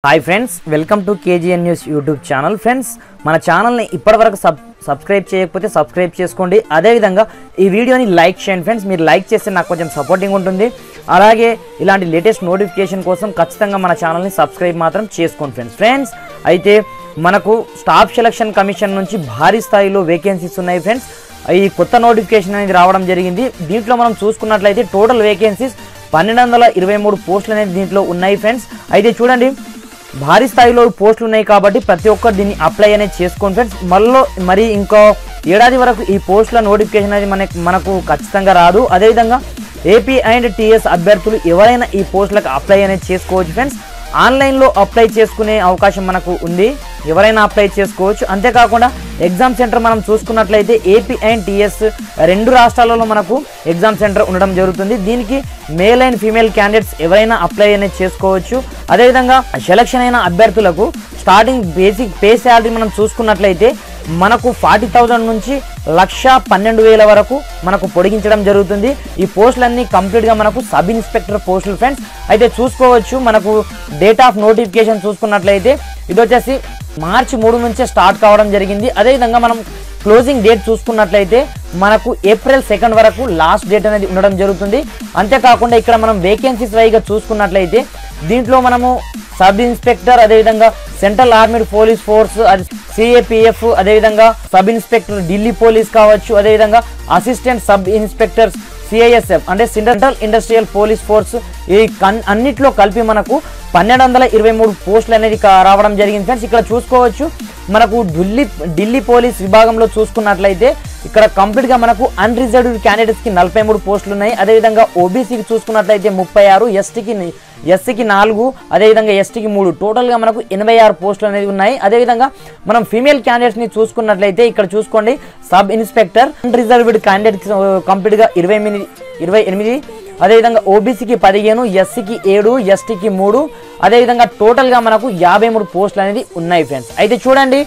hi friends welcome to KGN news YouTube channel friends మన ఛానల్ని ఇప్పటివరకు సబ్ సబ్స్క్రైబ్ చేయకపోతే సబ్స్క్రైబ్ చేసుకోండి అదేవిధంగా ఈ వీడియోని లైక్ చేయండి ఫ్రెండ్స్ మీరు లైక్ చేస్తే నాకు కొంచెం సపోర్టింగ్ ఉంటుంది అలాగే ఇలాంటి లేటెస్ట్ నోటిఫికేషన్ కోసం ఖచ్చితంగా మన ఛానల్ని సబ్స్క్రైబ్ మాత్రం చేసుకోండి ఫ్రెండ్స్ ఫ్రెండ్స్ అయితే మనకు స్టాఫ్ సెలక్షన్ కమిషన్ నుంచి భారీ స్థాయిలో వేకెన్సీస్ ఉన్నాయి ఫ్రెండ్స్ ఈ కొత్త నోటిఫికేషన్ అనేది రావడం జరిగింది దీంట్లో మనం చూసుకున్నట్లయితే టోటల్ వేకెన్సీస్ పన్నెండు వందల ఇరవై మూడు పోస్టులు అనేది దీంట్లో ఉన్నాయి ఫ్రెండ్స్ అయితే చూడండి భారీ స్థాయిలో పోస్టులు ఉన్నాయి కాబట్టి ప్రతి ఒక్కరు దీన్ని అప్లై అనేది చేసుకోండి ఫ్రెండ్స్ మళ్ళీ మరి ఇంకో ఏడాది వరకు ఈ పోస్టుల నోటిఫికేషన్ అనేది మనకి మనకు ఖచ్చితంగా రాదు అదేవిధంగా ఏపీ అండ్ టీఎస్ అభ్యర్థులు ఎవరైనా ఈ పోస్టులకు అప్లై అనేది చేసుకోవచ్చు ఫ్రెండ్స్ ఆన్లైన్లో అప్లై చేసుకునే అవకాశం మనకు ఉంది ఎవరైనా అప్లై చేసుకోవచ్చు అంతేకాకుండా ఎగ్జామ్ సెంటర్ మనం చూసుకున్నట్లయితే ఏపీ అండ్ టీఎస్ రెండు రాష్ట్రాలలో మనకు ఎగ్జామ్ సెంటర్ ఉండడం జరుగుతుంది దీనికి మేల్ అండ్ ఫీమేల్ క్యాండిడేట్స్ ఎవరైనా అప్లై అనేది చేసుకోవచ్చు అదేవిధంగా సెలక్షన్ అయిన అభ్యర్థులకు స్టార్టింగ్ బేసిక్ పే శాలరీ మనం చూసుకున్నట్లయితే మనకు ఫార్టీ థౌజండ్ నుంచి లక్ష పన్నెండు వేల వరకు మనకు పొడిగించడం జరుగుతుంది ఈ పోస్టులన్నీ కంప్లీట్గా మనకు సబ్ ఇన్స్పెక్టర్ పోస్టులు ఫ్రెండ్స్ అయితే చూసుకోవచ్చు మనకు డేట్ ఆఫ్ నోటిఫికేషన్ చూసుకున్నట్లయితే ఇది వచ్చేసి మార్చి మూడు నుంచే స్టార్ట్ కావడం జరిగింది అదేవిధంగా మనం క్లోజింగ్ డేట్ చూసుకున్నట్లయితే మనకు ఏప్రిల్ సెకండ్ వరకు లాస్ట్ డేట్ అనేది ఉండడం జరుగుతుంది అంతేకాకుండా ఇక్కడ మనం వేకెన్సీస్ వైగా చూసుకున్నట్లయితే దీంట్లో మనము సబ్ ఇన్స్పెక్టర్ అదేవిధంగా సెంట్రల్ ఆర్మీ పోలీస్ ఫోర్స్ అది సిఏపిఎఫ్ అదేవిధంగా సబ్ ఇన్స్పెక్టర్ ఢిల్లీ పోలీస్ కావచ్చు అదేవిధంగా అసిస్టెంట్ సబ్ ఇన్స్పెక్టర్స్ సిఐఎస్ఎఫ్ అంటే సెంట్రల్ ఇండస్ట్రియల్ పోలీస్ ఫోర్స్ ఈ కన్ అన్నిట్లో కలిపి మనకు పన్నెండు వందల ఇరవై మూడు పోస్టులు అనేది కా- రావడం జరిగింది ఫ్రెండ్స్ ఇక్కడ చూసుకోవచ్చు మనకు ఢిల్లీ ఢిల్లీ పోలీస్ విభాగంలో చూసుకున్నట్లయితే ఇక్కడ కంప్లీట్గా మనకు అన్రిజర్వ్డ్ క్యాండిడేట్స్కి నలభై మూడు పోస్టులు ఉన్నాయి అదేవిధంగా ఓబీసీకి చూసుకున్నట్లయితే ముప్పై ఆరు ఎస్టీకి ఎస్సీకి నాలుగు అదేవిధంగా ఎస్టీకి మూడు టోటల్గా మనకు ఎనభై ఆరు పోస్టులు అనేది ఉన్నాయి అదేవిధంగా మనం ఫీమేల్ క్యాండిడేట్స్ని చూసుకున్నట్లయితే ఇక్కడ చూసుకోండి సబ్ ఇన్స్పెక్టర్ అన్రిజర్వ్డ్ క్యాండిడేట్ కంప్లీట్గా ఇరవై ఎనిమిది ఇరవై ఎనిమిది అదేవిధంగా ఓబీసీకి పదిహేను ఎస్సీకి ఏడు ఎస్టీకి మూడు అదేవిధంగా టోటల్గా మనకు యాభై మూడు పోస్టులు అనేది ఉన్నాయి ఫ్రెండ్స్ అయితే చూడండి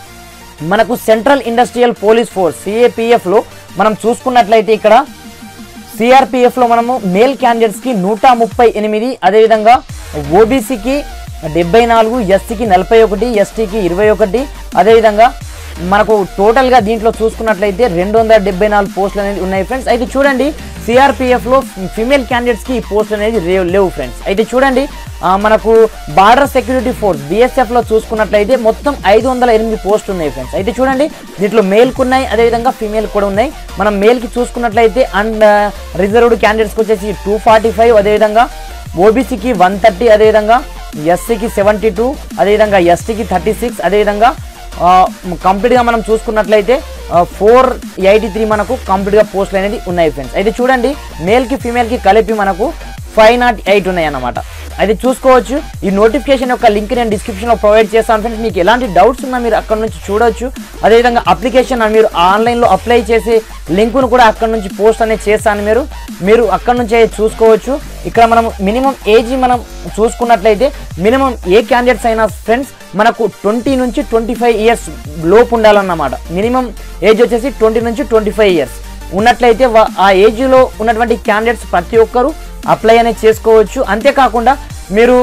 మనకు సెంట్రల్ ఇండస్ట్రియల్ పోలీస్ ఫోర్స్ సిఏపిఎఫ్లో మనం చూసుకున్నట్లయితే ఇక్కడ సిఆర్పిఎఫ్లో మనము మేల్ క్యాండిడేట్స్కి నూట ముప్పై ఎనిమిది అదేవిధంగా ఓబీసీకి డెబ్బై నాలుగు ఎస్సీకి నలభై ఒకటి ఎస్టీకి ఇరవై ఒకటి అదేవిధంగా మనకు టోటల్గా దీంట్లో చూసుకున్నట్లయితే రెండు వందల డెబ్బై నాలుగు పోస్టులు అనేది ఉన్నాయి ఫ్రెండ్స్ అయితే చూడండి సిఆర్పిఎఫ్లో ఫిమేల్ క్యాండిడేట్స్కి ఈ పోస్టులు అనేది లేవు లేవు ఫ్రెండ్స్ అయితే చూడండి ఆ, మనకు బార్డర్ సెక్యూరిటీ ఫోర్స్ బిఎస్ఎఫ్లో చూసుకున్నట్లయితే మొత్తం ఐదు వందల ఎనిమిది పోస్టులు ఉన్నాయి ఫ్రెండ్స్ అయితే చూడండి దీంట్లో మేల్కి ఉన్నాయి అదేవిధంగా ఫీమేల్ కూడా ఉన్నాయి మనం మేల్కి చూసుకున్నట్లయితే అండ్ రిజర్వ్డ్ క్యాండిడేట్స్కి వచ్చేసి టూ ఫార్టీ ఫైవ్ అదేవిధంగా ఓబీసీకి వన్ థర్టీ అదేవిధంగా ఎస్సీకి సెవెంటీ టూ అదేవిధంగా ఎస్టీకి థర్టీ సిక్స్ అదేవిధంగా ఆ, కంప్లీట్గా మనం చూసుకున్నట్లయితే ఫోర్ ఎయిటీ త్రీ మనకు కంప్లీట్గా పోస్టులు అనేది ఉన్నాయి ఫ్రెండ్స్ అయితే చూడండి మేల్కి ఫీమేల్కి కలిపి మనకు ఫైవ్ నాట్ ఎయిట్ ఉన్నాయి అన్నమాట అయితే చూసుకోవచ్చు ఈ నోటిఫికేషన్ యొక్క లింక్ నేను డిస్క్రిప్షన్లో ప్రొవైడ్ చేస్తాను ఫ్రెండ్స్ మీకు ఎలాంటి డౌట్స్ ఉన్నా మీరు అక్కడ నుంచి చూడొచ్చు అదేవిధంగా అప్లికేషన్ మీరు ఆన్లైన్లో అప్లై చేసే లింకును కూడా అక్కడ నుంచి పోస్ట్ అనేది చేస్తాను మీరు మీరు అక్కడ నుంచే చూసుకోవచ్చు ఇక్కడ మనం మినిమం ఏజ్ మనం చూసుకున్నట్లయితే మినిమం ఏ క్యాండిడేట్స్ అయినా ఫ్రెండ్స్ మనకు ట్వంటీ నుంచి ట్వంటీ ఫైవ్ ఇయర్స్ లోపు ఉండాలన్నమాట మినిమం ఏజ్ వచ్చేసి ట్వంటీ నుంచి ట్వంటీ ఫైవ్ ఇయర్స్ ఉన్నట్లయితే వా- ఆ ఏజ్లో ఉన్నటువంటి క్యాండిడేట్స్ ప్రతి ఒక్కరూ అప్లై అనేది చేసుకోవచ్చు అంతేకాకుండా మీరు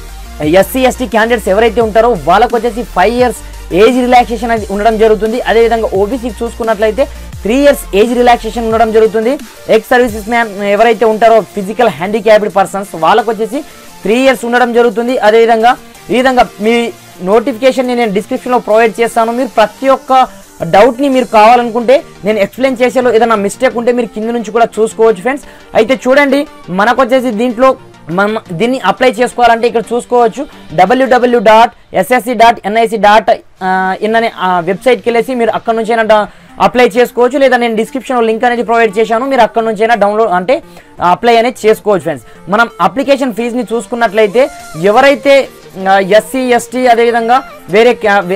ఎస్సీ ఎస్టీ క్యాండిడేట్స్ ఎవరైతే ఉంటారో వాళ్ళకు వచ్చేసి ఫైవ్ ఇయర్స్ ఏజ్ రిలాక్సేషన్ అనేది ఉండడం జరుగుతుంది అదేవిధంగా ఓబీసీకి చూసుకున్నట్లయితే త్రీ ఇయర్స్ ఏజ్ రిలాక్సేషన్ ఉండడం జరుగుతుంది ఎక్స్ సర్వీసెస్ మ్యాన్ ఎవరైతే ఉంటారో ఫిజికల్ హ్యాండిక్యాప్డ్ పర్సన్స్ వాళ్ళకు వచ్చేసి త్రీ ఇయర్స్ ఉండడం జరుగుతుంది అదేవిధంగా ఈ విధంగా మీ నోటిఫికేషన్ నేను డిస్క్రిప్షన్లో ప్రొవైడ్ చేస్తాను మీరు ప్రతి ఒక్క డౌట్ని మీరు కావాలనుకుంటే నేను ఎక్స్ప్లెయిన్ చేసేలో ఏదైనా మిస్టేక్ ఉంటే మీరు కింద నుంచి కూడా చూసుకోవచ్చు ఫ్రెండ్స్ అయితే చూడండి మనకు వచ్చేసి దీంట్లో మనం దీన్ని అప్లై చేసుకోవాలంటే ఇక్కడ చూసుకోవచ్చు WWW dot SSC dot NIC dot in అనే వెబ్సైట్కి వెళ్ళేసి మీరు అక్కడ నుంచి అయినా అప్లై చేసుకోవచ్చు లేదా నేను డిస్క్రిప్షన్లో లింక్ అనేది ప్రొవైడ్ చేశాను మీరు అక్కడ నుంచి అయినా డౌన్లోడ్ అంటే అప్లై అనేది చేసుకోవచ్చు ఫ్రెండ్స్ మనం అప్లికేషన్ ఫీజుని చూసుకున్నట్లయితే ఎవరైతే ఎస్సీ ఎస్టీ అదేవిధంగా వేరే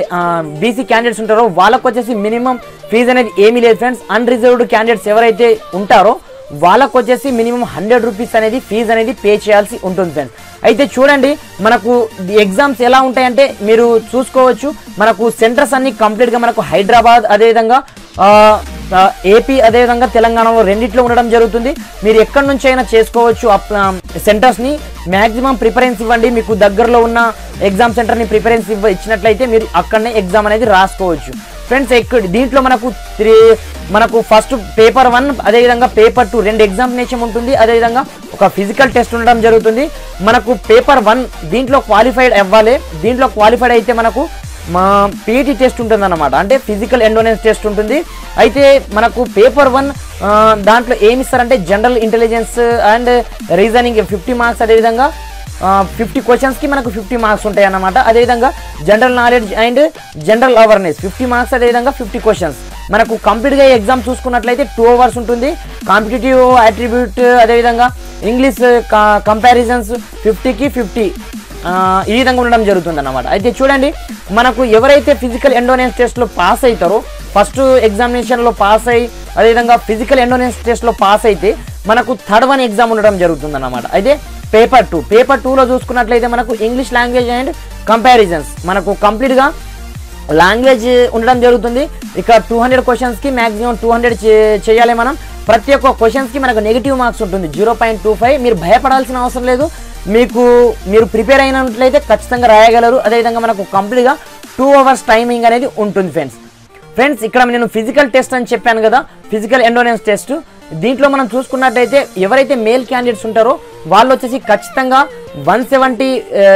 బీసీ క్యాండిడేట్స్ ఉంటారో వాళ్ళకు వచ్చేసి మినిమం ఫీజు అనేది ఏమీ లేదు ఫ్రెండ్స్ అన్రిజర్వ్డ్ క్యాండిడేట్స్ ఎవరైతే ఉంటారో వాళ్ళకు వచ్చేసి మినిమం హండ్రెడ్ రూపీస్ అనేది ఫీజు అనేది పే చేయాల్సి ఉంటుంది ఫ్రెండ్స్ అయితే చూడండి మనకు ఎగ్జామ్స్ ఎలా ఉంటాయంటే మీరు చూసుకోవచ్చు మనకు సెంటర్స్ అన్ని కంప్లీట్గా మనకు హైదరాబాద్ అదేవిధంగా ఆ, ఆ, ఏపీ అదేవిధంగా తెలంగాణలో రెండిట్లో ఉండడం జరుగుతుంది మీరు ఎక్కడి నుంచి అయినా చేసుకోవచ్చు అప్ సెంటర్స్ని మ్యాక్సిమం ప్రిఫరెన్స్ ఇవ్వండి మీకు దగ్గరలో ఉన్న ఎగ్జామ్ సెంటర్ని ప్రిఫరెన్స్ ఇవ్వ ఇచ్చినట్లయితే మీరు అక్కడనే ఎగ్జామ్ అనేది రాసుకోవచ్చు ఫ్రెండ్స్ ఎక్కడ దీంట్లో మనకు త్రీ మనకు ఫస్ట్ పేపర్ వన్ అదేవిధంగా పేపర్ టూ రెండు ఎగ్జామినేషన్ ఉంటుంది అదేవిధంగా ఒక ఫిజికల్ టెస్ట్ ఉండడం జరుగుతుంది మనకు పేపర్ వన్ దీంట్లో క్వాలిఫైడ్ అవ్వాలి దీంట్లో క్వాలిఫైడ్ అయితే మనకు మా పీఈటీ టెస్ట్ ఉంటుంది అనమాట అంటే ఫిజికల్ ఎండోనెన్స్ టెస్ట్ ఉంటుంది అయితే మనకు పేపర్ వన్ దాంట్లో ఏమి ఇస్తారంటే general intelligence and reasoning fifty marks అదేవిధంగా ఫిఫ్టీ క్వశ్చన్స్కి మనకు ఫిఫ్టీ మార్క్స్ ఉంటాయి అన్నమాట అదేవిధంగా general knowledge and general awareness fifty marks అదేవిధంగా ఫిఫ్టీ క్వశ్చన్స్ మనకు కంప్లీట్గా ఎగ్జామ్ చూసుకున్నట్లయితే టూ అవర్స్ ఉంటుంది కాంపిటేటివ్ అట్రిబ్యూట్ అదేవిధంగా ఇంగ్లీష్ కంపారిజన్స్ ఫిఫ్టీకి ఫిఫ్టీ ఆ, ఈ విధంగా ఉండడం జరుగుతుంది అన్నమాట అయితే చూడండి మనకు ఎవరైతే ఫిజికల్ ఎండోనెన్స్ టెస్ట్లో పాస్ అవుతారో ఫస్ట్ ఎగ్జామినేషన్లో పాస్ అయ్యి అదేవిధంగా ఫిజికల్ ఎండోనెన్స్ టెస్ట్లో పాస్ అయితే మనకు థర్డ్ వన్ ఎగ్జామ్ ఉండడం జరుగుతుంది అన్నమాట అయితే పేపర్ టూ పేపర్ టూలో చూసుకున్నట్లయితే మనకు ఇంగ్లీష్ లాంగ్వేజ్ అండ్ కంపారిజన్స్ మనకు కంప్లీట్గా లాంగ్వేజ్ ఉండడం జరుగుతుంది ఇక టూ హండ్రెడ్ క్వశ్చన్స్కి మ్యాక్సిమం టూ హండ్రెడ్ చేయాలి మనం ప్రతి ఒక్క క్వశ్చన్స్కి మనకు నెగిటివ్ మార్క్స్ ఉంటుంది జీరో పాయింట్ టూ ఫైవ్ మీరు భయపడాల్సిన అవసరం లేదు మీకు మీరు ప్రిపేర్ అయినట్లయితే ఖచ్చితంగా రాయగలరు అదేవిధంగా మనకు కంప్లీట్గా టూ అవర్స్ టైమింగ్ అనేది ఉంటుంది ఫ్రెండ్స్ ఫ్రెండ్స్ ఇక్కడ నేను ఫిజికల్ టెస్ట్ అని చెప్పాను కదా ఫిజికల్ ఎండోనెన్స్ టెస్ట్ దీంట్లో మనం చూసుకున్నట్టయితే ఎవరైతే మేల్ క్యాండిడేట్స్ ఉంటారో వాళ్ళు వచ్చేసి ఖచ్చితంగా వన్ సెవెంటీ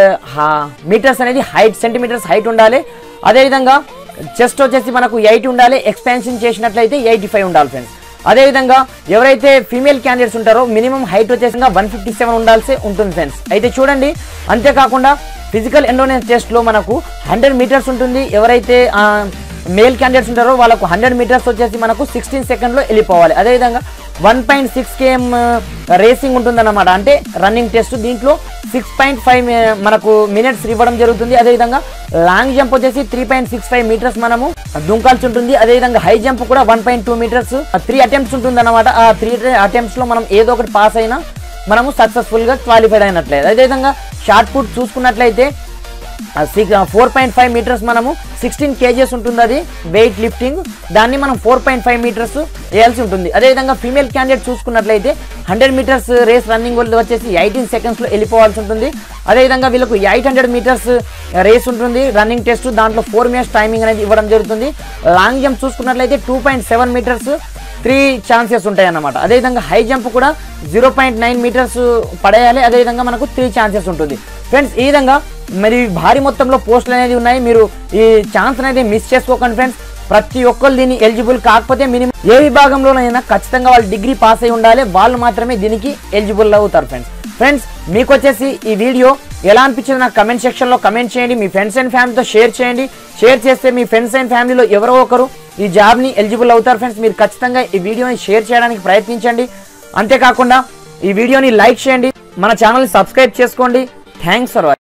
మీటర్స్ అనేది హైట్ సెంటీమీటర్స్ హైట్ ఉండాలి అదేవిధంగా చెస్ట్ వచ్చేసి మనకు ఎయిటీ ఉండాలి ఎక్స్పాన్షన్ చేసినట్లయితే ఎయిటీ ఫైవ్ ఉండాలి ఫ్రెండ్స్ అదేవిధంగా ఎవరైతే ఫీమేల్ క్యాండిడేట్స్ ఉంటారో మినిమం హైట్ వచ్చేసి వన్ ఫిఫ్టీ సెవెన్ ఉండాల్సి ఉంటుంది ఫ్రెండ్స్ అయితే చూడండి అంతేకాకుండా ఫిజికల్ ఎండోనెన్స్ టెస్ట్లో మనకు హండ్రెడ్ మీటర్స్ ఉంటుంది ఎవరైతే ఆ, మేల్ క్యాండిడేట్స్ ఉంటారో వాళ్ళకు హండ్రెడ్ మీటర్స్ వచ్చేసి మనకు సిక్స్టీన్ సెకండ్లో వెళ్ళిపోవాలి అదేవిధంగా one point six KM racing ఉంటుందన్నమాట అంటే రన్నింగ్ టెస్ట్ దీంట్లో సిక్స్ పాయింట్ ఫైవ్ మనకు మినిట్స్ ఇవ్వడం జరుగుతుంది అదేవిధంగా లాంగ్ జంప్ వచ్చేసి three point six five metres మనము దుంకాల్సి ఉంటుంది అదేవిధంగా హై జంప్ కూడా one point two metres three attempts ఉంటుంది అనమాట ఆ త్రీ అటెంప్ట్స్లో మనం ఏదో ఒకటి పాస్ అయినా మనము సక్సెస్ఫుల్గా క్వాలిఫైడ్ అయినట్లయితే అదేవిధంగా షార్ట్ పుట్ చూసుకున్నట్లయితే six four point five metres మనము సిక్స్టీన్ కేజెస్ ఉంటుంది అది వెయిట్ లిఫ్టింగ్ దాన్ని మనం ఫోర్ పాయింట్ ఫైవ్ మీటర్స్ వేయాల్సి ఉంటుంది అదేవిధంగా ఫీమేల్ క్యాండిడేట్ చూసుకున్నట్లయితే హండ్రెడ్ మీటర్స్ రేస్ రన్నింగ్ వచ్చేసి ఎయిటీన్ సెకండ్స్లో వెళ్ళిపోవాల్సి ఉంటుంది అదేవిధంగా వీళ్ళకు ఎయిట్ హండ్రెడ్ మీటర్స్ రేస్ ఉంటుంది రన్నింగ్ టెస్ట్ దాంట్లో ఫోర్ మినిట్స్ టైమింగ్ అనేది ఇవ్వడం జరుగుతుంది లాంగ్ జంప్ చూసుకున్నట్లయితే two point seven metres three chances ఉంటాయి అన్నమాట అదేవిధంగా హై జంప్ కూడా జీరో పాయింట్ నైన్ మీటర్స్ పడేయాలి అదేవిధంగా మనకు త్రీ ఛాన్సెస్ ఉంటుంది ఫ్రెండ్స్ ఈ విధంగా మరి భారీ మొత్తంలో పోస్టులు అనేది ఉన్నాయి మీరు ఈ ఛాన్స్ అనేది మిస్ చేసుకోకండి ఫ్రెండ్స్ ప్రతి ఒక్కరు దీన్ని ఎలిజిబుల్ కాకపోతే మినిమం ఏ విభాగంలోనైనా ఖచ్చితంగా వాళ్ళు డిగ్రీ పాస్ అయి ఉండాలి వాళ్ళు మాత్రమే దీనికి ఎలిజిబుల్ అవుతారు ఫ్రెండ్స్ ఫ్రెండ్స్ మీకు వచ్చేసి ఈ వీడియో ఎలా అనిపించింది నాకు కమెంట్ సెక్షన్లో కమెంట్ చేయండి మీ ఫ్రెండ్స్ అండ్ ఫ్యామిలీతో షేర్ చేయండి షేర్ చేస్తే మీ ఫ్రెండ్స్ అండ్ ఫ్యామిలీలో ఎవరో ఒకరు ఈ జాబ్ని ఎలిజిబుల్ అవుతారు ఫ్రెండ్స్ మీరు ఖచ్చితంగా ఈ వీడియోని షేర్ చేయడానికి ప్రయత్నించండి అంతేకాకుండా ఈ వీడియోని లైక్ చేయండి మన ఛానల్ని సబ్స్క్రైబ్ చేసుకోండి థ్యాంక్స్ ఫర్ వాచింగ్